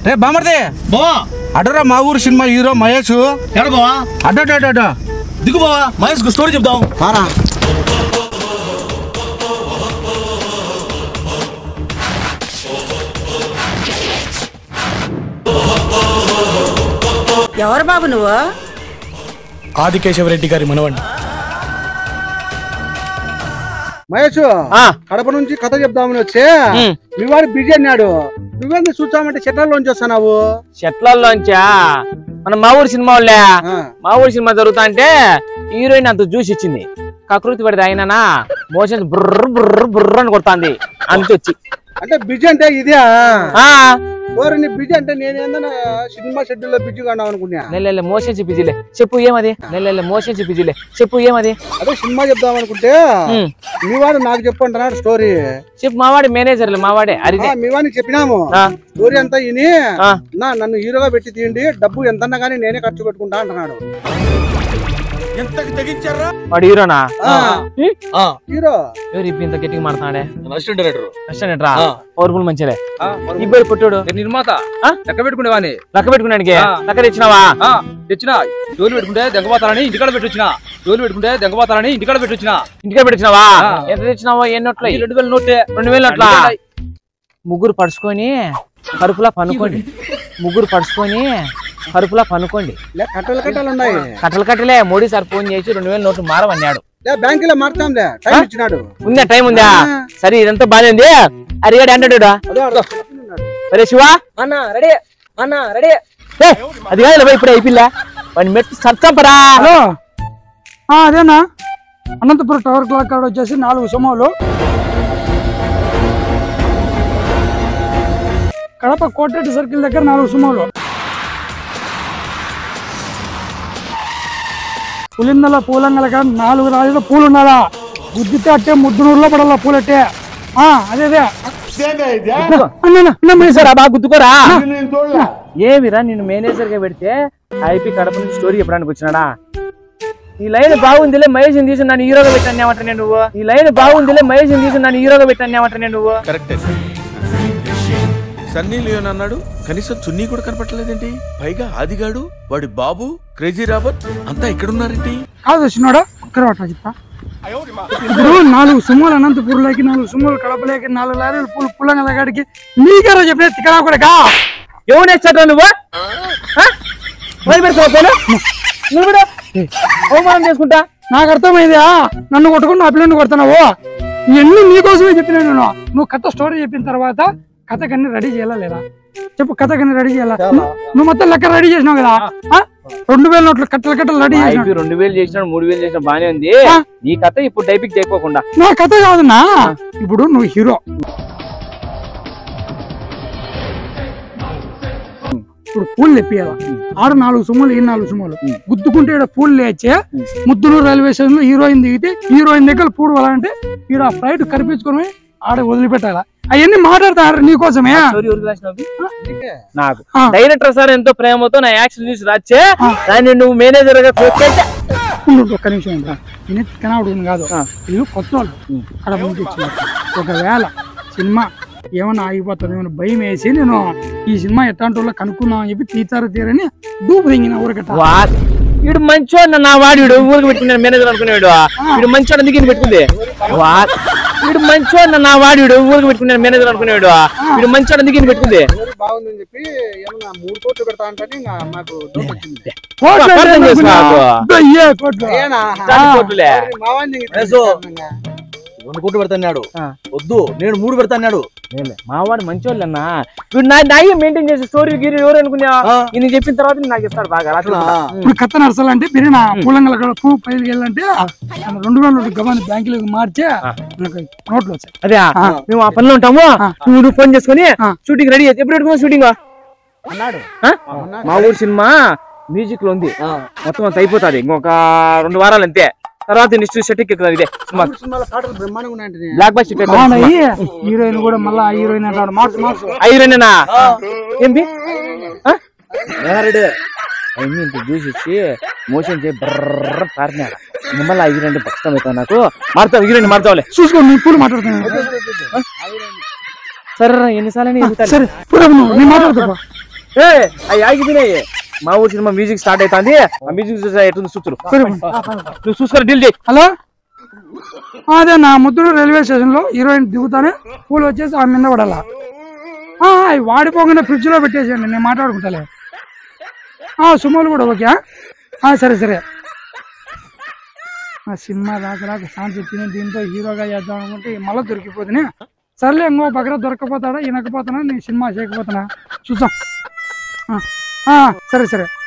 రే బామర్ది బావా అడరా మా ఊరు సినిమా హీరో మహేష్ ఎక్కడ బావా అడ్డ దిగు బావా మహేష్ స్టోరీ చెప్దాం ఎవరు బాబు నువ్వు ఆదికేశవరెడ్డి గారి మనవండి మహేష్ కడప నుంచి కథ చెప్దామని వచ్చే మీ వాడు బిజీ అన్నాడు నువ్వేంది చూచామంటే చెట్లలోంచి వస్తున్నావు చెట్లల్లోంచా మన మా ఊరు సినిమా వాళ్ళే ఆ, మా ఊరు సినిమా జరుగుతా అంటే హీరోయిన్ అంత జ్యూస్ ఇచ్చింది కకృతి పడితే అయినా మోషన్ బుర్ర బుర్ర బుర్ర అని కొడుతుంది అంత వచ్చి అంటే బిజీ అంటే ఇదే ఆ ఓరి బిజీ అంటే నేను ఏందన్నా సినిమా షెడ్యూల్ లో బిజీగా ఉన్నావు అనుకున్నా నెల్లెల్లె మోషన్ బిజీలే చెప్పు ఏమది నెల్లెల్లె మోషన్ బిజీలే చెప్పు ఏమది అదే సినిమా చెప్దాం అనుకుంటే ఉమ్. మీ వాడు నాకు చెప్పు అంటున్నాడు స్టోరీ చెప్పు మావాడి మేనేజర్లు మావాడే అరిదే మీ వాడికి చెప్పినాము ఆ, స్టోరీ అంతా ఇని ఆ. నా నన్ను హీరోగా పెట్టి తీయండి డబ్బు ఎంతన్నా కానీ నేనే ఖర్చు పెట్టుకుంటా అంటున్నాడు ఎంతకి తెగించారా వాడు హీరోనా ఆ, ఆ, హీరో ఎవరు ఇప్పి ఇంత గట్టిగా మాట్లాడే అసిస్టెంట్ డైరెక్టర్ కష్టనేట్రా ఆ. పవర్ఫుల్ మంచిలే ఇబ్బరు పుట్టాడు నిర్మాత ఆ? లెక్క పెట్టుకునేవాని లెక్క పెట్టుకున్నానికి ఆ. లెక్క తెచ్చినావా ఆ, తెచ్చిన జోలు పెట్టుకుంటే దెంగపోతానని ఇంటికాడ పెట్టొచ్చిన జోలు పెట్టుకుంటే దెంగపోతానని ఇంటికాడ పెట్టొచ్చిన ఇంటికే పెట్టినావా ఆ. ఎంత తెచ్చినావో ఎన్ని నోట్ల ఈ రెండు వేల నోటే రెండు వేలు అట్లా రెండు ముగ్గురు పడుచుకొని కరుపులా పనుకోండి ముగ్గురు పడుచుకొని కరుపులా పనుకోండి లే కట్టలు కట్టలు ఉన్నాయి కట్టలు కట్టలే మోడీ సార్ ఫోన్ చేసి రెండు వేల నోట్లు మారమన్నాడు లే బ్యాంకులో మార్చాంలే టైం ఆ? ఇచ్చినాడు ఉందా టైం ఉందా ఆ. సరే ఇదంతా బానే ఉంది అడిగాడు అంటాడు అదే అర్థం ఉన్నాడు. అరే శివా అన్న రెడీ అన్న రెడీ ఏ, అది కాదు ఇప్పుడు అయిపోయిలా వాడిని మెట్టు సత్తంపరా హలో ఆ, అదేనా అనంతపురం టవర్ క్లాక్ కాడ వచ్చేసి నాలుగు సుమోలు కడప కోటరెడ్డి సర్కిల్ దగ్గర నాలుగు సుమోలు పులిందల పూలంగల కాడ నాలుగు రాజుల పూలు ఉన్నదా గుద్దితే అట్టే ముద్దునూరులో పడాల పూలట్టే ఆ, అదే అదే అన్న, అన్న, అన్న, మేనేజర్. సార్ బాగా గుర్తుకోరా ఏమిరా నిన్ను మేనేజర్ గా పెడితే ఐపీ కడప నుంచి స్టోరీ చెప్పడానికి వచ్చినాడా ఈ లైన్ బాగుందిలే మహేష్ తీసి నన్ను హీరోగా పెట్టానేమంటే నువ్వు ఈ లైన్ బాగుందిలే మహేష్ తీసి నన్ను హీరోగా పెట్టానేమంటే నువ్వు కరెక్టే సార్ సన్నీ లియోన్ అన్నాడు కనీసం చున్నీ కూడా కనపట్టలేదేంటి పైగా ఆదిగాడు వాడి బాబు క్రేజీ రాబర్ట్ అంతా ఇక్కడున్నారేంటి కాదు వచ్చినాడా ఒక్కరే వాటా చెప్తా ఇప్పుడు నాలుగు సుమోలు అనంతపూర్లోకి నాలుగు సుమోలు కడపలేకి నాలుగు లారీలు పూలు పుల్లంగల కాడికి నీకెవరో చెప్పిన తిక్కడా కూడా కా ఎవరు నేర్చాడు నువ్వు ఆ? మొదలు పెడతావా పోను? నువ్వు కూడా అవమానం చేసుకుంటా నాకు అర్థమైందా నన్ను కొట్టుకుని నా పిల్లని కొడుతున్నావు ఇవన్నీ నీకోసమే చెప్పిన నేను నువ్వు కథ స్టోరీ చెప్పిన తర్వాత కథకన్నీ రెడీ చేయాలా లేదా చెప్పు కథకన్నీ రెడీ చేయాలా నువ్వు మొత్తం లెక్క రెడీ చేసినావు కదా ఆ? రెండు వేల నోట్లు కట్టలు కట్టలు రెడీ చేసినావు ఐపీ రెండు వేలు చేసినాడు మూడు వేలు చేసిన బానే ఉంది ఆ. నీ కథ ఇప్పుడు టైపింగ్ చేయకోకుండా నా కథ కాదన్నా ఇప్పుడు నువ్వు హీరో ఇప్పుడు పూలు తెప్పియాల ఆడ నాలుగు సుమ్మలు ఈ నాలుగు సుమ్మలు గుద్దుకుంటే ఈడ పూలు లేచే ముద్దునూరు రైల్వే స్టేషన్ లో హీరోయిన్ దిగితే హీరోయిన్ దగ్గర పూడు వాళ్ళంటే ఈడ ఫ్లైట్ కనిపించుకొని ఆడ వదిలిపెట్టాల అవన్నీ మాట్లాడతారు నీకోసమే స్టోరీ ఎవరికి రాసినావు నీకే. నాకు ఆ. డైరెక్టర్ సార్ ఎంతో ప్రేమతో నా యాక్షన్ చూసి రాచ్చే ఆ. దాన్ని నువ్వు మేనేజర్ గా పెట్టేస్తే ఉండు, ఉండు, ఒక్క నిమిషం ఉండు. నేను కనబడుకుని కాదు ఆ. వీళ్ళు కొత్త వాళ్ళు కడప నుంచి వచ్చినారు ఒకవేళ సినిమా ఏమన్నా ఆగిపోతుంది ఏమన్నా భయం వేసి నేను ఈ సినిమా ఎట్లాంటి వాళ్ళు కనుక్కుందాం అని చెప్పి తీతారు తీరని డూపు దింగిన ఊరికట్ట వా వీడు మంచోడు నా వాడు వీడు ఊరికి పెట్టుకున్నాడు మేనేజర్ అనుకునేవాడు వీడు మంచోడు అందుకే ఈయన పెట్టుకుంది వా వీడు మంచోడు నా వాడు వీడు ఊరికి పెట్టుకున్నాడు మేనేజర్ అనుకునేవాడు వీడు మంచోడు అందుకే ఈయన పెట్టుకుంది స్టోరీ బాగుందని చెప్పి ఏమన్నా మూడు కోట్లు పెడతా అంటే నాకు డౌట్ వచ్చింది కోట్లు అంటే అర్థం చేసుకో అనుకున్నా. నాకు. అబ్బా, అయ్యే కోట్లు ఏనా? దాని కోట్లులే. మరి మా వాడిని ఇంక ఏసో. ఇంకా. రెండు కోట్లు పెడతాడు ఆ. వద్దు నేను మూడు పెడతాడు మా వాడు మంచోళ్ళు అన్న వీడు నా నాయి మెయింటైన్ చేసే స్టోరీ గిరి ఎవరు అనుకున్నా ఆ. ఈయన చెప్పిన తర్వాత నేను నాకు ఇస్తాడు బాగా రాత్రి అట్లా? ఇప్పుడు కథ నడసాలంటే బిరిన పూలంగల కాడ పువ్వు పైకి వెళ్ళాలంటే మన రెండు వేల నోట్లు గవాన్ని బ్యాంకులోకి మార్చే నాకు నోట్లు వచ్చాయి అదే ఆ. మేము ఆ పనిలో ఉంటాము ఆ. నువ్వు నువ్వు ఫోన్ చేసుకుని ఆ. షూటింగ్ రెడీ ఎప్పుడు పెట్టుకున్నావు షూటింగ్ అన్నాడు మా ఊరు సినిమా మ్యూజిక్ లో ఉంది మొత్తం అంత అయిపోతుంది ఇంకొక రెండు వారాలు అంతే తర్వాత నెక్స్ట్ సెట్ ఎక్కుతుంది ఇదే సినిమా ఊరు సినిమాలో పాటలు బ్రహ్మాండంగా ఉన్నాయంటే బ్లాక్ బస్టర్ బాగున్నాయి హీరోయిన్ కూడా మళ్ళా హీరోయిన్ అంటాడు మార్చు మార్చు ఐరనేనా ఏంటి రెడీ అన్ని ఇంత జ్యూస్ ఇచ్చి మోషన్ చేసి బర్ర పారినాడు మళ్ళీ ఐరన్ అంటే కష్టం అవుతుంది నాకు మారుతావు హీరోయిన్ మారుతావులే చూసుకో నీ పూలు మాట్లాడుతున్నాను సరే ఎన్నిసార్లు సరే పూలు నువ్వు నేను మాట్లాడుతా ఏ అవి ఆగిపోయినాయి మా ఊరు సినిమా మ్యూజిక్ స్టార్ట్ అవుతుంది ఆ మ్యూజిక్ చూసా ఎట్టుంది చూస్తురు సరే నువ్వు చూసుకొని డీల్ చేయి హలో ఆ, అదే నా ముద్దుడు రైల్వే స్టేషన్ లో హీరోయిన్ దిగుతానే పూలు వచ్చేసి ఆ మీద పడాలా ఆ, అవి వాడిపోగానే ఫ్రిడ్జ్ లో పెట్టేసేయండి నేను మాట్లాడుకుంటాలే ఆ, సుమోలు కూడా ఓకే ఆ, సరే సరే ఆ సినిమా రాక రాక ఛాన్స్ వచ్చింది దీంతో హీరోగా చేద్దాం అనుకుంటే మళ్ళీ దొరికిపోతుంది సర్లే ఇంకో పక్కన దొరకపోతాడా వినకపోతానా నేను సినిమా చేయకపోతానా చూద్దాం ఆ, ఆ, సరే సరే